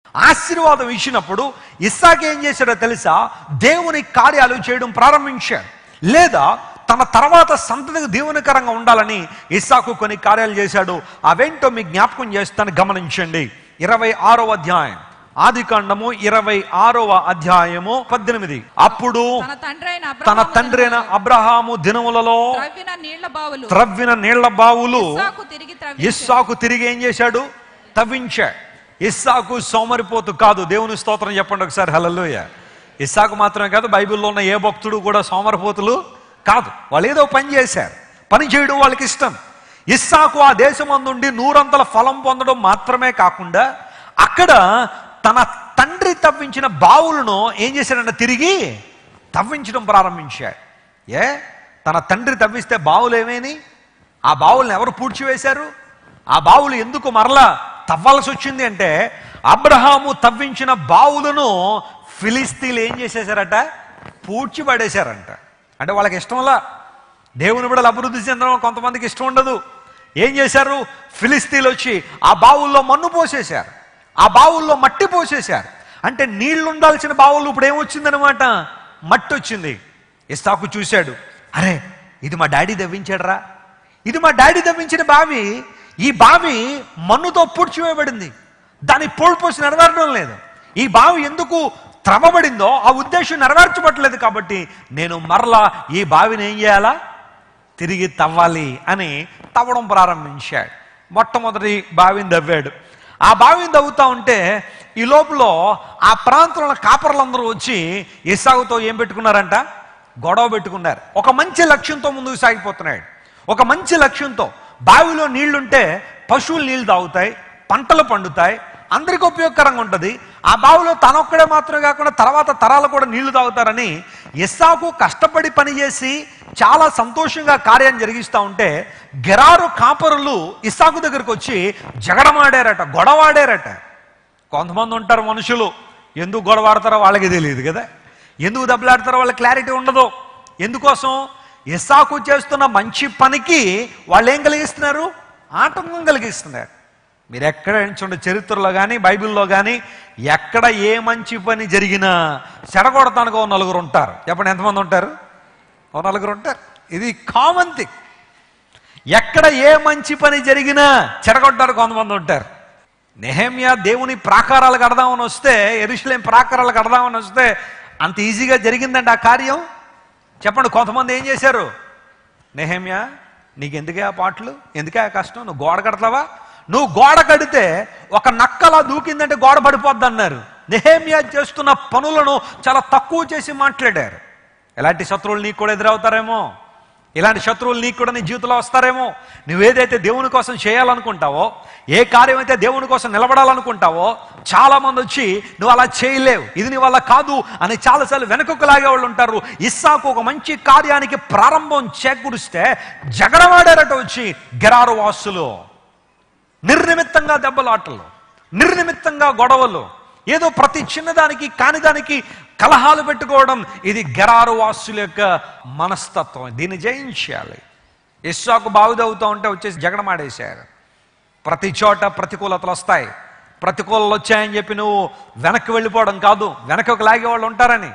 ఆశీర్వాదం ఇచ్చినప్పుడు ఇస్సాక్ ఏం చేశాడో తెలుసా దేవుని కార్యాలు చేయడం ప్రారంభించాడు లేదా తన తర్వాత సంతతికి దీవెనకరంగా ఉండాలని ఇస్సాకు కొన్ని కార్యాలు చేశాడు అవేంటో మీ జ్ఞాపకం చేస్తాను గమనించండి ఇరవై ఆరో అధ్యాయం ఆది కాండము ఇరవై ఆరవ అధ్యాయము పద్దెనిమిది అప్పుడు తన తండ్రి అయిన తన తండ్రి అయిన అబ్రహాము దినములలో త్రవ్విన నీళ్ల బావులు త్రవ్విన నీళ్ల బావులు ఇస్సాకు తిరిగి త్రవ్వి ఇస్సాకు తిరిగి ఏం చేశాడు తవ్వించాడు ఇస్సాకు సోమరిపోతు కాదు దేవుని స్తోత్రం చెప్పండి ఒకసారి హలలోయ ఇస్సాకు మాత్రమే కాదు బైబిల్లో ఉన్న ఏ భక్తుడు కూడా సోమరిపోతులు కాదు వాళ్ళు ఏదో పని చేశారు పని చేయడం వాళ్ళకి ఇష్టం ఇస్సాకు ఆ దేశం అందుండి నూరంతల ఫలం పొందడం మాత్రమే కాకుండా అక్కడ తన తండ్రి తవ్వించిన బావులను ఏం చేశాడంటే తిరిగి తవ్వించడం ప్రారంభించాడు ఏ తన తండ్రి తవ్విస్తే బావులు ఏమేని ఆ బావులను ఎవరు పూడ్చివేశారు ఆ బావులు ఎందుకు మరలా తవ్వాల్సి వచ్చింది అంటే అబ్రహాము తవ్వించిన బావులను ఫిలిస్తీన్లు ఏం చేసేశారట పూడ్చి పడేశారంట అంటే వాళ్ళకి ఇష్టంలా దేవుని బిడలు అభివృద్ధి చెందడం కొంతమందికి ఇష్టం ఉండదు ఏం చేశారు ఫిలిస్తీన్లు వచ్చి ఆ బావుల్లో మన్ను పోసేశారు ఆ బావుల్లో మట్టి పోసేశారు అంటే నీళ్లు ఉండాల్సిన బావులు ఇప్పుడు ఏమొచ్చిందనమాట మట్టి వచ్చింది ఇస్తాకు చూశాడు అరే ఇది మా డాడీ దవ్వించాడరా ఇది మా డాడీ దవ్వించిన బావి ఈ బావి మన్నుతో పూడ్చివేయబడింది దాని పోసి నెరవేరడం లేదు ఈ బావి ఎందుకు త్రవ్వబడిందో ఆ ఉద్దేశం నెరవేర్చబట్టలేదు కాబట్టి నేను మరలా ఈ బావిని ఏం చేయాలా తిరిగి తవ్వాలి అని తవ్వడం ప్రారంభించాడు మొట్టమొదటి బావిని తవ్వాడు ఆ బావిని తవ్వుతా ఉంటే ఈ లోపల ఆ ప్రాంతంలో కాపర్లందరూ వచ్చి ఇసాగుతో ఏం పెట్టుకున్నారంట గొడవ పెట్టుకున్నారు ఒక మంచి లక్ష్యంతో ముందుకు సాగిపోతున్నాడు ఒక మంచి లక్ష్యంతో బావిలో నీళ్లుంటే పశువులు నీళ్లు తాగుతాయి పంటలు పండుతాయి అందరికి ఉపయోగకరంగా ఉంటుంది ఆ బావిలో తనొక్కడే మాత్రమే కాకుండా తర్వాత తరాలు కూడా నీళ్లు తాగుతారని ఇస్సాకు కష్టపడి పనిచేసి చాలా సంతోషంగా కార్యం జరిగిస్తూ ఉంటే గెరారు కాపరులు ఇస్సాకు దగ్గరికి వచ్చి జగడమాడారట గొడవాడారట కొంతమంది ఉంటారు మనుషులు ఎందుకు గొడవాడతారో వాళ్ళకి తెలియదు కదా ఎందుకు దెబ్బలాడతారో వాళ్ళకి క్లారిటీ ఉండదు ఎందుకోసం ఇస్సాకు చేస్తున్న మంచి పనికి వాళ్ళు ఏం కలిగిస్తున్నారు ఆటంకం కలిగిస్తున్నారు మీరు ఎక్కడ చూడండి చరిత్రలో కానీ బైబిల్లో కానీ ఎక్కడ ఏ మంచి పని జరిగినా చెడగొడతానికి ఓ నలుగురు ఉంటారు చెప్పండి ఎంతమంది ఉంటారు ఓ నలుగురు ఉంటారు ఇది కామన్ థింగ్ ఎక్కడ ఏ మంచి పని జరిగినా చెడగొట్టారు కొంతమంది ఉంటారు నెహమ్యా దేవుని ప్రాకారాలు కడదామని వస్తే ఎరుషులేం ప్రాకారాలు కడదామని వస్తే అంత ఈజీగా జరిగిందండి ఆ కార్యం చెప్పండి కొంతమంది ఏం చేశారు నెహమ్యా నీకు ఎందుకే ఆ పాటలు ఎందుకే ఆ కష్టం నువ్వు గోడ కడతావా నువ్వు గోడ కడితే ఒక నక్కలా దూకిందంటే గోడ పడిపోద్ది అన్నారు నెహేమియా చేస్తున్న పనులను చాలా తక్కువ చేసి మాట్లాడారు ఎలాంటి శత్రువులు నీకు కూడా ఎదురవుతారేమో ఇలాంటి శత్రువులు నీకు కూడా నీ జీవితంలో వస్తారేమో నువ్వేదైతే దేవుని కోసం చేయాలనుకుంటావో ఏ కార్యం అయితే దేవుని కోసం నిలబడాలనుకుంటావో చాలా మంది వచ్చి నువ్వు అలా చేయలేవు ఇది నీ వల్ల కాదు అని చాలాసార్లు వెనకకు లాగే వాళ్ళు ఉంటారు ఇస్సాకు ఒక మంచి కార్యానికి ప్రారంభం చేకూరిస్తే జగడవాడారట వచ్చి గెరారు వాసులు నిర్నిమిత్తంగా దెబ్బలాటలు నిర్నిమిత్తంగా గొడవలు ఏదో ప్రతి చిన్నదానికి కానిదానికి కలహాలు పెట్టుకోవడం ఇది గెరారు వాసుల యొక్క మనస్తత్వం దీన్ని జయించాలి ఇస్సాకు బావుదవుతూ ఉంటే వచ్చేసి జగడమాడేశారు ప్రతి చోట ప్రతికూలతలు వస్తాయి ప్రతికూలలు వచ్చాయని చెప్పి నువ్వు వెనక్కి వెళ్ళిపోవడం కాదు వెనకకు లాగే వాళ్ళు ఉంటారని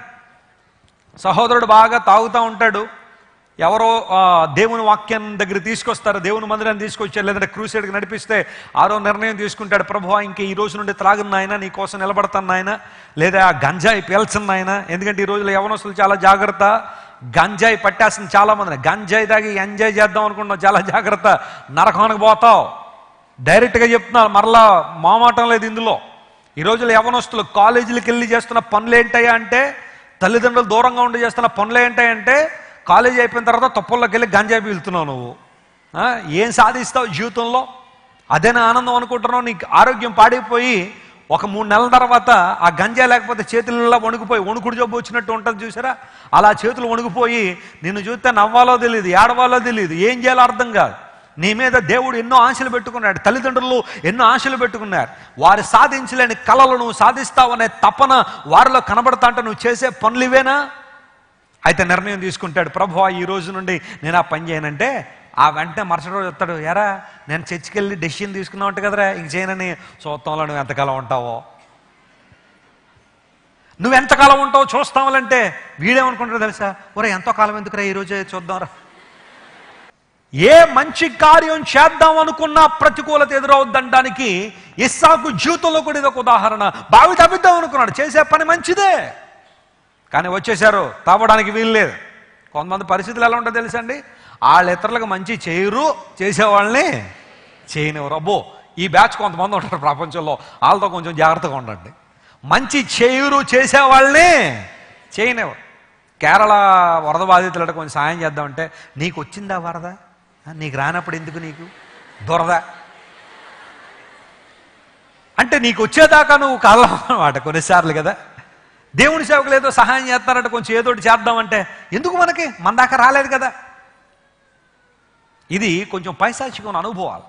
సహోదరుడు బాగా తాగుతూ ఉంటాడు ఎవరో ఆ, దేవుని వాక్యం దగ్గర తీసుకొస్తారు దేవుని మందిరాన్ని తీసుకొచ్చారు లేదంటే క్రూసైడ్కి నడిపిస్తే ఆరో నిర్ణయం తీసుకుంటాడు ప్రభు ఇంక ఈ రోజు నుండి త్రాగున్న నాయన నీ కోసం నిలబడతాను నాయన లేదా ఆ గంజాయి పీల్చను నాయన ఎందుకంటే ఈ రోజుల్లో యవనస్తులు చాలా జాగ్రత్త గంజాయి పట్టేస్తుంది చాలా మంది గంజాయి తాగి ఎంజాయ్ చేద్దాం అనుకుంటున్నావు చాలా జాగ్రత్త నరకానికి పోతావు డైరెక్ట్గా చెప్తున్నారు మరలా మామాటం లేదు ఇందులో ఈ రోజుల్లో యవనస్తులు కాలేజీలకు వెళ్ళి చేస్తున్న పనులు ఏంటయ్యా అంటే తల్లిదండ్రులు దూరంగా ఉండి చేస్తున్న పనులు ఏంటంటే కాలేజీ అయిపోయిన తర్వాత తప్పుల్లోకి వెళ్ళి గంజాయి పీలుతున్నావు నువ్వు ఆ, ఏం సాధిస్తావు జీవితంలో అదేనా ఆనందం అనుకుంటున్నావు నీకు ఆరోగ్యం పాడైపోయి ఒక మూడు నెలల తర్వాత ఆ గంజా లేకపోతే చేతులలో వణుకుపోయి వణుకుడు జబ్బు వచ్చినట్టు ఉంటుంది చూసారా అలా చేతులు వణుకుపోయి నిన్ను చూస్తే నవ్వాలో తెలియదు ఏడవాలో తెలియదు ఏం చేయాలో అర్థం కాదు నీ మీద దేవుడు ఎన్నో ఆశలు పెట్టుకున్నాడు తల్లిదండ్రులు ఎన్నో ఆశలు పెట్టుకున్నారు వారు సాధించలేని కళలు నువ్వు సాధిస్తావనే తపన వారిలో కనబడతా అంటే నువ్వు చేసే పనులు ఇవేనా అయితే నిర్ణయం తీసుకుంటాడు ప్రభు ఈ రోజు నుండి నేను ఆ పని చేయనంటే ఆ వెంటనే మరుసటి రోజు వస్తాడు ఎరా నేను చర్చికి వెళ్ళి డెసిషన్ తీసుకున్నావు కదరా ఇంక చేయనని చూద్దాంలో నువ్వు ఎంతకాలం ఉంటావో నువ్వు ఎంతకాలం ఉంటావు చూస్తావులంటే వీడేమనుకుంటాడు తెలుసా ఒరే ఎంతో కాలం ఎందుకురా ఈ రోజే చూద్దాంరా ఏ మంచి కార్యం చేద్దాం అనుకున్నా ప్రతికూలత ఎదురవుద్దనడానికి ఇస్సాకు జీవితంలో కూడా ఇది ఒక ఉదాహరణ బావి తవ్విద్దాం అనుకున్నాడు చేసే పని మంచిదే కానీ వచ్చేసారు తవ్వడానికి వీల్లేదు కొంతమంది పరిస్థితులు ఎలా ఉంటాయో తెలుసండి వాళ్ళ ఇతరులకు మంచి చేయరు చేసేవాళ్ళని చేయనివ్వరు అబ్బో ఈ బ్యాచ్ కొంతమంది ఉంటారు ప్రపంచంలో వాళ్ళతో కొంచెం జాగ్రత్తగా ఉండండి మంచి చేయరు చేసేవాళ్ళని చేయనివ్వరు కేరళ వరద బాధితులకు కొంచెం సాయం చేద్దామంటే నీకు వచ్చిందా వరద ఆ, నీకు రానప్పుడు ఎందుకు నీకు దొరద అంటే నీకు వచ్చేదాకా నువ్వు కదలం అనమాట కొన్నిసార్లు కదా దేవుని సేవకులు ఏదో సహాయం చేస్తారంటే కొంచెం ఏదో ఒకటి చేద్దామంటే ఎందుకు మనకి మన దాకా రాలేదు కదా ఇది కొంచెం పైశాచికమైన అనుభవాలు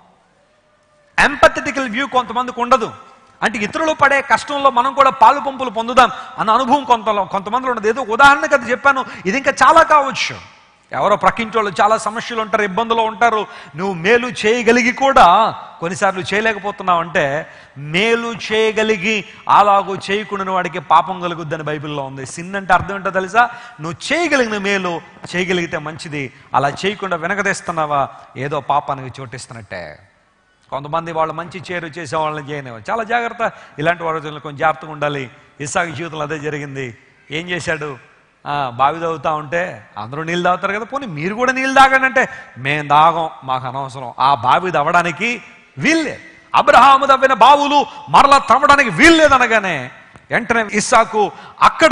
ఎంపథెటికల్ వ్యూ కొంతమందికి ఉండదు అంటే ఇతరులు పడే కష్టంలో మనం కూడా పాలు పంపులు పొందుదాం అన్న అనుభవం కొంత కొంతమందిలో ఉండదు ఏదో ఉదాహరణకు అది చెప్పాను ఇది ఇంకా చాలా కావచ్చు ఎవరో ప్రక్కింటి వాళ్ళు చాలా సమస్యలు ఉంటారు ఇబ్బందులు ఉంటారు నువ్వు మేలు చేయగలిగి కూడా కొన్నిసార్లు చేయలేకపోతున్నావు అంటే మేలు చేయగలిగి అలాగూ చేయకుండా వాడికి పాపం కలుగుద్దని బైబిల్లో ఉంది సిన్ అంటే అర్థం ఏంటో తెలుసా నువ్వు చేయగలిగిన మేలు చేయగలిగితే మంచిది అలా చేయకుండా వెనకదీస్తున్నావా ఏదో పాపానికి చోటిస్తున్నట్టే కొంతమంది వాళ్ళు మంచి చేరు చేసే వాళ్ళని చేయనివ్వరు చాలా జాగ్రత్త ఇలాంటి వాళ్ళ కొంచెం జాగ్రత్తగా ఉండాలి ఇసాగు జీవితంలో అదే జరిగింది ఏం చేశాడు ఆ, బావి తాగుతా ఉంటే అందరూ నీళ్ళు తాగుతారు కదా పోనీ మీరు కూడా నీళ్ళు తాగండి అంటే మేము తాగం మాకు అనవసరం ఆ బావి తవ్వడానికి వీల్లేదు అబ్రహాము తవ్విన బావులు మరలా తవ్వడానికి వీల్లేదనగానే వెంటనే ఇస్సాకు అక్కడ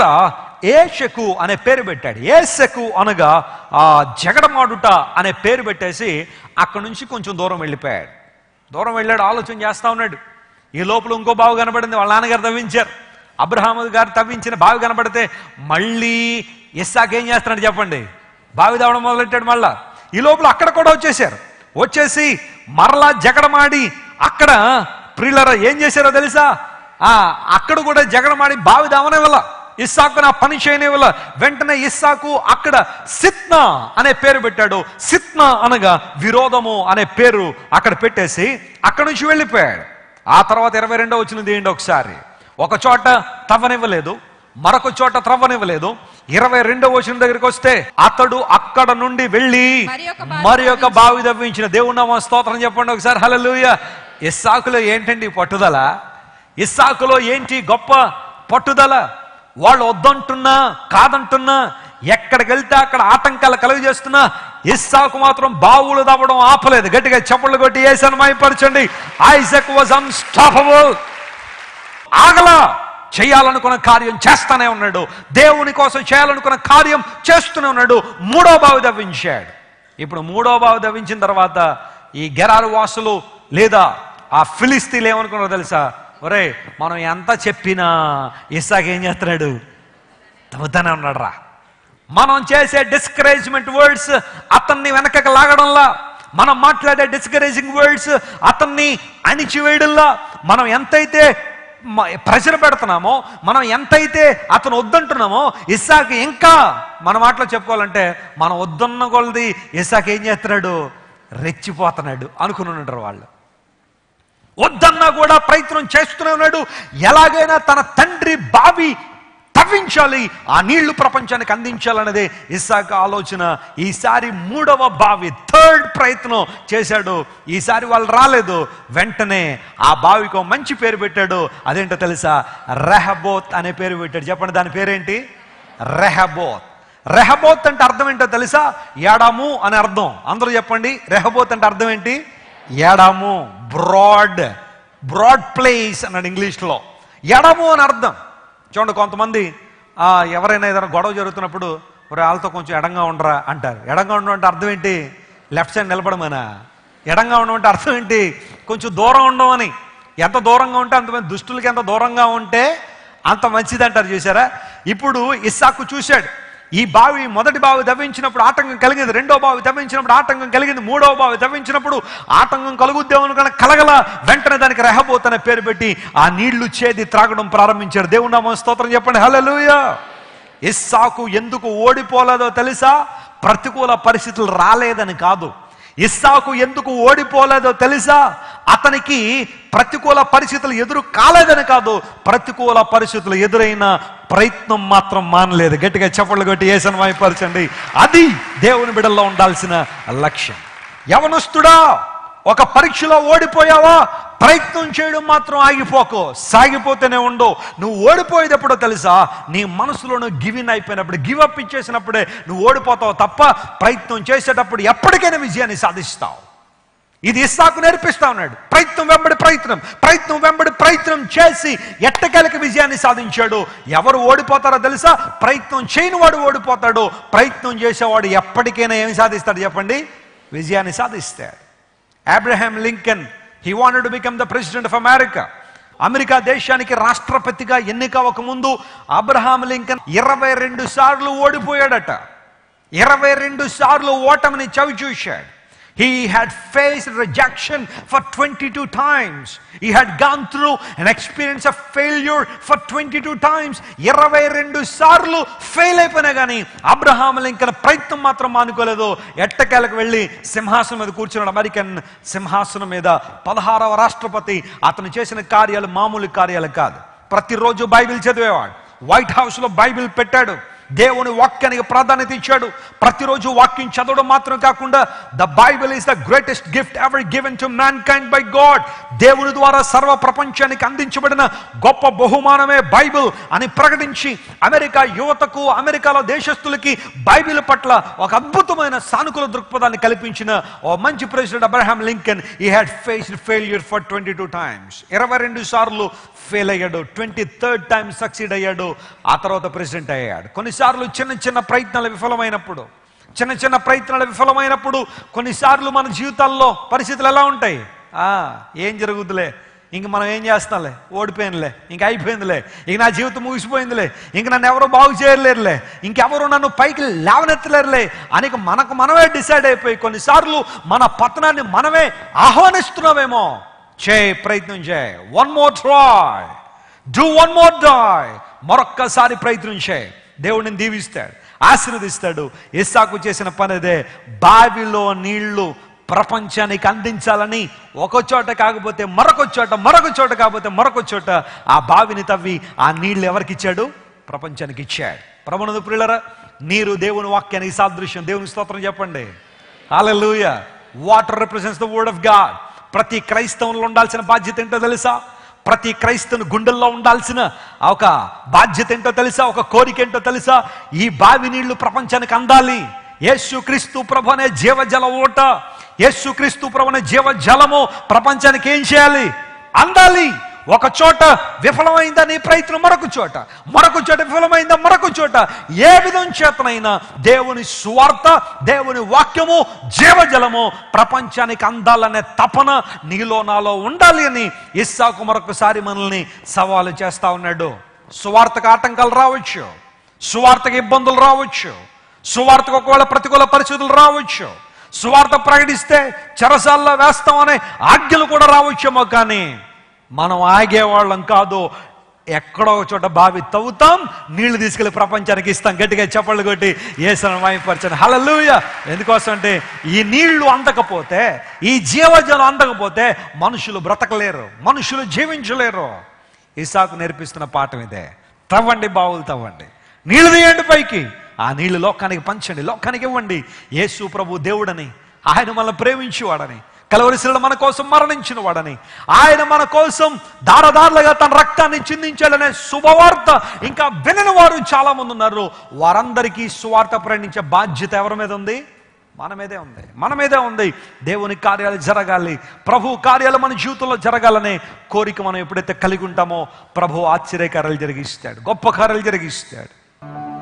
ఏషకు అనే పేరు పెట్టాడు ఏసకు అనగా ఆ జగడమాడుట అనే పేరు పెట్టేసి అక్కడి నుంచి కొంచెం దూరం వెళ్ళిపోయాడు దూరం వెళ్ళాడు ఆలోచన చేస్తా ఉన్నాడు ఈ లోపల ఇంకో బావి కనబడింది వాళ్ళ నాన్నగారు తవ్వించారు అబ్రహాము గారు తవ్వించిన బావి కనబడితే మళ్ళీ ఇస్సాక్ ఏం చేస్తున్నాడు చెప్పండి బావి తవ్వడం మొదలెట్టాడు మళ్ళా ఈ లోపల అక్కడ కూడా వచ్చేసారు వచ్చేసి మరలా జగడమాడి అక్కడ ప్రియులర ఏం చేశారో తెలుసా ఆ అక్కడ కూడా జగడమాడి బావి దావనే వల్ల ఇస్సాకు నా పని చేయని వల్ల వెంటనే ఇస్సాకు అక్కడ సిత్నా అనే పేరు పెట్టాడు సిత్నా అనగా విరోధము అనే పేరు అక్కడ పెట్టేసి అక్కడ నుంచి వెళ్ళిపోయాడు ఆ తర్వాత ఇరవై రెండో వచ్చినది ఏంటి ఒకసారి ఒక చోట తవ్వనివ్వలేదు మరొక చోట త్రవ్వనివ్వలేదు ఇరవై రెండో వచ్చిన దగ్గరికి వస్తే అతడు అక్కడ నుండి వెళ్ళి మరి ఒక బావి మరి ఒక బావి తవ్వించిన దేవుడు నామ స్తోత్రం చెప్పండి ఒకసారి హల్లెలూయా ఇస్సాకులో ఏంటండి ఈ పట్టుదల ఇస్సాకులో ఏంటి గొప్ప పట్టుదల వాళ్ళు వద్దంటున్నా కాదంటున్నా ఎక్కడికి వెళ్తే అక్కడ ఆటంకాలు కలుగజేస్తున్నా ఇస్సాకు మాత్రం బావులు తవ్వడం ఆపలేదు గట్టిగా చప్పట్లు కొట్టి ఏసాను మాయపరచండి ఐసక్ వాజ్ అన్స్టాపబుల్ ఆగలా చేయాలనుకున్న కార్యం చేస్తానే ఉన్నాడు దేవుని కోసం చేయాలనుకున్న కార్యం చేస్తూనే ఉన్నాడు మూడో బావి తవ్వించాడు ఇప్పుడు మూడో బావి తవ్వించిన తర్వాత ఈ గెరారు వాసులు లేదా ఆ ఫిలిస్తీన్లు ఏమనుకున్నారో తెలుసా ఒరే మనం ఎంత చెప్పినా ఇస్సాక్ ఏం చేస్తున్నాడు తవ్వుతానే ఉన్నాడు రా మనం చేసే డిస్కరేజ్మెంట్ వర్డ్స్ అతన్ని వెనకకి లాగడంలా మనం మాట్లాడే డిస్కరేజింగ్ వర్డ్స్ అతన్ని అణిచివేయడంలా మనం ఎంతైతే మ- ప్రెషర్ పెడుతున్నామో మనం ఎంతైతే అతను వద్దంటున్నామో ఇస్సాక్ ఇంకా మన మాటలో చెప్పుకోవాలంటే మనం వద్దన్న కొలది ఇస్సాక్ ఏం చేస్తున్నాడు రెచ్చిపోతున్నాడు అనుకుని ఉంటారు వాళ్ళు వద్దన్నా కూడా ప్రయత్నం చేస్తూనే ఉన్నాడు ఎలాగైనా తన తండ్రి బావి తవ్వించాలి ఆ నీళ్లు ప్రపంచానికి అందించాలన్నదే ఇస్సాక ఆలోచన ఈసారి మూడవ బావి థర్డ్ ప్రయత్నం చేశాడు ఈసారి వాళ్ళు రాలేదు వెంటనే ఆ బావికి ఒక మంచి పేరు పెట్టాడు అదేంటో తెలుసా రెహబోత్ అనే పేరు పెట్టాడు చెప్పండి దాని పేరేంటి రెహబోత్ రెహబోత్ అంటే అర్థం ఏంటో తెలుసా ఎడము అని అర్థం అందరూ చెప్పండి రెహబోత్ అంటే అర్థం ఏంటి ఎడము బ్రాడ్ బ్రాడ్ ప్లేస్ అన్నాడు ఇంగ్లీష్లో ఎడము అని అర్థం చూడండి కొంతమంది ఆ, ఎవరైనా ఏదైనా గొడవ జరుగుతున్నప్పుడు ఒరే వాళ్ళతో కొంచెం ఎడంగా ఉండరా అంటారు ఎడంగా ఉండడం అంటే అర్థం ఏంటి లెఫ్ట్ సైడ్ నిలబడమనా ఎడంగా ఉండడం అంటే అర్థం ఏంటి కొంచెం దూరం ఉండమని ఎంత దూరంగా ఉంటే అంతమంది దుష్టులకి ఎంత దూరంగా ఉంటే అంత మంచిది అంటారు చూసారా ఇప్పుడు ఇస్సాకు చూశాడు ఈ బావి మొదటి బావి తవ్వించినప్పుడు ఆటంకం కలిగింది రెండో బావి తవ్వించినప్పుడు ఆటంకం కలిగింది మూడవ బావి తవ్వించినప్పుడు ఆటంకం కలుగుద్దేమని కనుక కలగల వెంటనే దానికి రెహబోత్ అనే పేరు పెట్టి ఆ నీళ్లు చేది త్రాగడం ప్రారంభించారు దేవుడు నామ స్తోత్రం చెప్పండి హల్లెలూయా ఇస్సాకు ఎందుకు ఓడిపోలేదో తెలుసా ప్రతికూల పరిస్థితులు రాలేదని కాదు ఇస్సాకు ఎందుకు ఓడిపోలేదో తెలుసా అతనికి ప్రతికూల పరిస్థితులు ఎదురు కాలేదని కాదు ప్రతికూల పరిస్థితులు ఎదురైన ప్రయత్నం మాత్రం మానలేదు గట్టిగా చప్పట్లు కొట్టి ఏసన్ వాయిపరచండి అది దేవుని బిడల్లో ఉండాల్సిన లక్ష్యం యవనస్తుడా ఒక పరీక్షలో ఓడిపోయావా ప్రయత్నం చేయడం మాత్రం ఆగిపోకు సాగిపోతూనే ఉండు నువ్వు ఓడిపోయేటప్పుడో తెలుసా నీ మనసులో నువ్వు గివిన్ అయిపోయినప్పుడు గివ్ అప్ ఇచ్చేసినప్పుడే నువ్వు ఓడిపోతావు తప్ప ప్రయత్నం చేసేటప్పుడు ఎప్పటికైనా విజయాన్ని సాధిస్తావు ఇది ఇస్సాకు నేర్పిస్తా ఉన్నాడు ప్రయత్నం వెంబడి ప్రయత్నం ప్రయత్నం వెంబడి ప్రయత్నం చేసి ఎట్టకేలకి విజయాన్ని సాధించాడు ఎవరు ఓడిపోతారో తెలుసా ప్రయత్నం చేయని వాడు ఓడిపోతాడు ప్రయత్నం చేసేవాడు ఎప్పటికైనా ఏమి సాధిస్తాడు చెప్పండి విజయాన్ని సాధిస్తాడు Abraham Lincoln he wanted to become the president of America America దేశానికి రాష్ట్రపతిగా ఎన్నిక ముందు అబ్రహాం లింకన్ ఇరవై రెండు సార్లు ఓడిపోయాడట ఇరవై రెండు సార్లు ఓటమిని చవి చూశాడు He had faced rejection for 22 times. He had gone through an experience of failure for 22 times. ఇరవై రెండు సార్లు ఫెయిల్ అయిపోయినా కానీ అబ్రహాం లింకన్ ప్రయత్నం మాత్రం మానుకోలేదు ఎట్టకేలకు వెళ్ళి సింహాసనం మీద కూర్చున్నాడు అమెరికన్ సింహాసనం మీద పదహారవ రాష్ట్రపతి అతను చేసిన కార్యాలు మామూలు కార్యాలు కాదు ప్రతిరోజు బైబిల్ చదివేవాడు వైట్ హౌస్ లో బైబిల్ పెట్టాడు దేవుని వాక్యానికి ప్రాధాన్యత ఇచ్చాడు ప్రతిరోజు వాక్యం చదవడం మాత్రం కాకుండా the Bible is the greatest gift ever given to mankind by God దేవుని ద్వారా సర్వ ప్రపంచానికి అందించబడిన గొప్ప బహుమానమే బైబిల్ అని ప్రకటించి అమెరికా యువతకు అమెరికాలో దేశస్తులకి బైబిల్ పట్ల ఒక అద్భుతమైన సానుకూల దృక్పథాన్ని కల్పించిన ఓ మంచి president Abraham Lincoln he had faced failure for twenty two times ఇరవై రెండు సార్లు ఫెయిల్ అయ్యాడు ట్వంటీ థర్డ్ టైం సక్సీడ్ అయ్యాడు ఆ తర్వాత ప్రెసిడెంట్ అయ్యాడు కొన్నిసార్లు చిన్న చిన్న ప్రయత్నాలు విఫలమైనప్పుడు చిన్న చిన్న ప్రయత్నాలు విఫలమైనప్పుడు కొన్నిసార్లు మన జీవితాల్లో పరిస్థితులు ఎలా ఉంటాయి ఆ, ఏం జరుగుతులే ఇంక మనం ఏం చేస్తాంలే ఓడిపోయినలే ఇంక అయిపోయిందిలే ఇంక నా జీవితం ముగిసిపోయిందిలే ఇంక నన్ను ఎవరు బాగు చేయలేరులే ఇంకెవరు నన్ను పైకి లేవనెత్తలేరులే అని ఇక మనకు మనమే డిసైడ్ అయిపోయి కొన్నిసార్లు మన పతనాన్ని మనమే ఆహ్వానిస్తున్నామేమో చేయి ప్రయత్నం చేయి one more try do one more try మరొక్కసారి ప్రయత్నం చేయి దేవుడిని దీవిస్తాడు ఆశీర్వదిస్తాడు ఇస్సాకు చేసిన పని అదే బావిలో నీళ్లు ప్రపంచానికి అందించాలని ఒక చోట కాకపోతే మరొక చోట మరొక చోట కాకపోతే మరొక చోట ఆ బావిని తవ్వి ఆ నీళ్లు ఎవరికి ఇచ్చాడు ప్రపంచానికి ఇచ్చాడు ప్రమణదు ప్రియులరా నీరు దేవుని వాక్యానికి సాదృశ్యం దేవుని స్తోత్రం చెప్పండి hallelujah water represents the word of God ప్రతి క్రైస్తవంలో ఉండాల్సిన బాధ్యత ఏంటో తెలుసా ప్రతి క్రైస్తవుని గుండెల్లో ఉండాల్సిన ఒక బాధ్యత ఏంటో తెలుసా ఒక కోరిక ఏంటో తెలుసా ఈ బావి నీళ్లు ప్రపంచానికి అందాలి యేసు క్రీస్తు ప్రభు అనే జీవజల ఓట యేసు క్రీస్తు ప్రభు అనే జీవజలము ప్రపంచానికి ఏం చేయాలి అందాలి ఒక చోట విఫలమైందా నీ ప్రయత్నం మరొక చోట మరొక చోట విఫలమైందా మరొక చోట ఏ విధం చేతనైనా దేవుని స్వార్థ దేవుని వాక్యము జీవజలము ప్రపంచానికి అందాలనే తపన నీలో నాలో ఉండాలి అని ఇస్సాకు మరొకసారి మనల్ని సవాలు చేస్తా ఉన్నాడు సువార్తకు ఆటంకాలు రావచ్చు సువార్తకు ఇబ్బందులు రావచ్చు సువార్తకు ఒకవేళ ప్రతికూల పరిస్థితులు రావచ్చు సువార్త ప్రకటిస్తే చెరసాల్లో వేస్తామనే ఆజ్ఞలు కూడా రావచ్చేమో కానీ మనం ఆగేవాళ్ళం కాదు ఎక్కడో ఒక చోట బావి తవ్వుతాం నీళ్లు తీసుకెళ్లి ప్రపంచానికి ఇస్తాం గట్టిగా చప్పళ్ళు కొట్టి ఏసనం వాయిపరచండి హలలుయ ఎందుకోసం అంటే ఈ నీళ్లు అందకపోతే ఈ జీవజలం అందకపోతే మనుషులు బ్రతకలేరు మనుషులు జీవించలేరు ఇసాకు నేర్పిస్తున్న పాఠం ఇదే తవ్వండి బావులు తవ్వండి నీళ్లు తీయండి పైకి ఆ నీళ్లు లోకానికి పంచండి లోకానికి ఇవ్వండి యేసు ప్రభు దేవుడని ఆయన మనల్ని ప్రేమించేవాడని కలవరిశిలో మన కోసం మరణించిన వాడని ఆయన మన కోసం దారదారులుగా తన రక్తాన్ని చిందించాడనే శుభవార్త ఇంకా వినని వారు చాలా మంది ఉన్నారు వారందరికీ సువార్త ప్రయాణించే బాధ్యత ఎవరి మీద ఉంది మన మీదే ఉంది మన మీదే ఉంది దేవుని కార్యాలు జరగాలి ప్రభు కార్యాలు మన జీవితంలో జరగాలనే కోరిక మనం ఎప్పుడైతే కలిగి ఉంటామో ప్రభు ఆశ్చర్యకార్యాలు జరిగిస్తాడు గొప్ప కార్యాలు జరిగిస్తాడు